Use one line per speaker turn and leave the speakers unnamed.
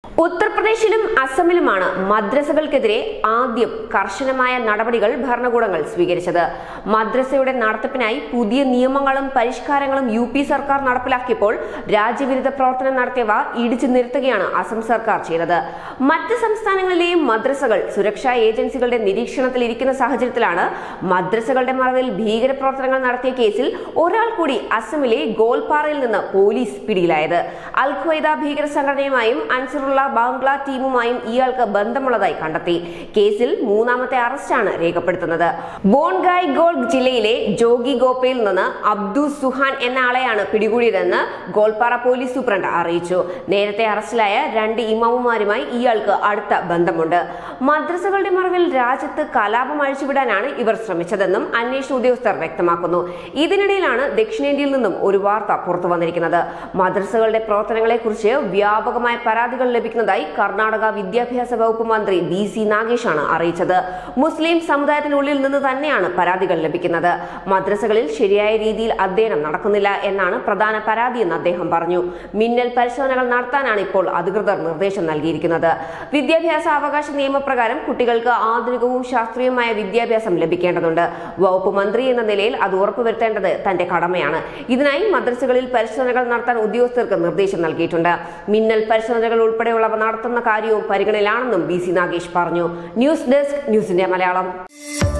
ഉത്തർപ്രദേശിലും അസമിലുമാണ് മദ്രസകൾക്കെതിരെ ആദ്യം കർശനമായ നടപടികൾ ഭരണകൂടങ്ങൾ സ്വീകരിച്ചത് മദ്രസയുടെ നടത്തിപ്പിനായി പുതിയ നിയമങ്ങളും പരിഷ്കാരങ്ങളും യു പി സർക്കാർ നടപ്പിലാക്കിയപ്പോൾ രാജ്യവിരുദ്ധ പ്രവർത്തനം നടത്തിയവ ഇടിച്ചു നിരത്തുകയാണ് അസം സർക്കാർ ചെയ്തത് മറ്റ് സംസ്ഥാനങ്ങളിലെയും മദ്രസകൾ സുരക്ഷാ ഏജൻസികളുടെ നിരീക്ഷണത്തിൽ ഇരിക്കുന്ന സാഹചര്യത്തിലാണ് മദ്രസകളുടെ മറവിൽ ഭീകരപ്രവർത്തനങ്ങൾ നടത്തിയ കേസിൽ ഒരാൾ കൂടി അസമിലെ ഗോൽപാറയിൽ നിന്ന് പോലീസ് പിടിയിലായത് അൽ ഖ്വയ്ദ ഭീകര സംഘടനയുമായും അൻസറുള്ള ബാംഗ്ല ടീമുമായും ഇയാൾക്ക് ബന്ധമുള്ളതായി കണ്ടെത്തി കേസിൽ മൂന്നാമത്തെ അറസ്റ്റാണ് രേഖപ്പെടുത്തുന്നത് ബോൺഗായ് ഗോൾഡ് ജില്ലയിലെ ജോഗി ഗോപ്പയിൽ നിന്ന് അബ്ദു സുഹാൻ എന്ന ആളെയാണ് പിടികൂടിയതെന്ന് ഗോൾപ്പാറ പോലീസ് സൂപ്രണ്ട് അറിയിച്ചു നേരത്തെ അറസ്റ്റിലായ രണ്ട് ഇമാമുമാരുമായി ഇയാൾക്ക് അടുത്ത ബന്ധമുണ്ട് മദ്രസകളുടെ മറവിൽ രാജ്യത്ത് കലാപം അഴിച്ചുവിടാനാണ് ഇവർ ശ്രമിച്ചതെന്നും അന്വേഷണ ഉദ്യോഗസ്ഥർ വ്യക്തമാക്കുന്നു ഇതിനിടയിലാണ് ദക്ഷിണേന്ത്യയിൽ നിന്നും ഒരു വാർത്ത പുറത്തു വന്നിരിക്കുന്നത് മദ്രസകളുടെ പ്രവർത്തനങ്ങളെക്കുറിച്ച് വ്യാപകമായ പരാതികൾ ലഭിക്കുന്നതായി കർണാടക വിദ്യാഭ്യാസ വകുപ്പ് മന്ത്രി ബി സി നാഗേഷാണ് അറിയിച്ചത് മുസ്ലിം സമുദായത്തിനുള്ളിൽ നിന്ന് തന്നെയാണ് പരാതികൾ ലഭിക്കുന്നത് മദ്രസകളിൽ ശരിയായ രീതിയിൽ അധ്യയനം നടക്കുന്നില്ല എന്നാണ് പ്രധാന പരാതിയെന്ന് അദ്ദേഹം പറഞ്ഞു മിന്നൽ പരിശോധനകൾ നടത്താനാണ് ഇപ്പോൾ അധികൃതർ നിർദ്ദേശം നൽകിയിരിക്കുന്നത് വിദ്യാഭ്യാസ അവകാശ നിയമപ്രകാരം കുട്ടികൾക്ക് ആധുനികവും ശാസ്ത്രീയമായ വിദ്യാഭ്യാസം ലഭിക്കേണ്ടതുണ്ട് വകുപ്പ് മന്ത്രി എന്ന നിലയിൽ അത് ഉറപ്പുവരുത്തേണ്ടത് തന്റെ കടമയാണ് ഇതിനായി മദ്രസകളിൽ പരിശോധനകൾ നടത്താൻ ഉദ്യോഗസ്ഥർക്ക് നിർദ്ദേശം നൽകിയിട്ടുണ്ട് മിന്നൽ പരിശോധനകൾ ഉൾപ്പെടെയുള്ളവ നടത്തുന്ന കാര്യവും പരിഗണനയിലാണെന്നും ബി സി നാഗേഷ് പറഞ്ഞു ന്യൂസ് ഡെസ്ക് ന്യൂസിന്റെ മലയാളം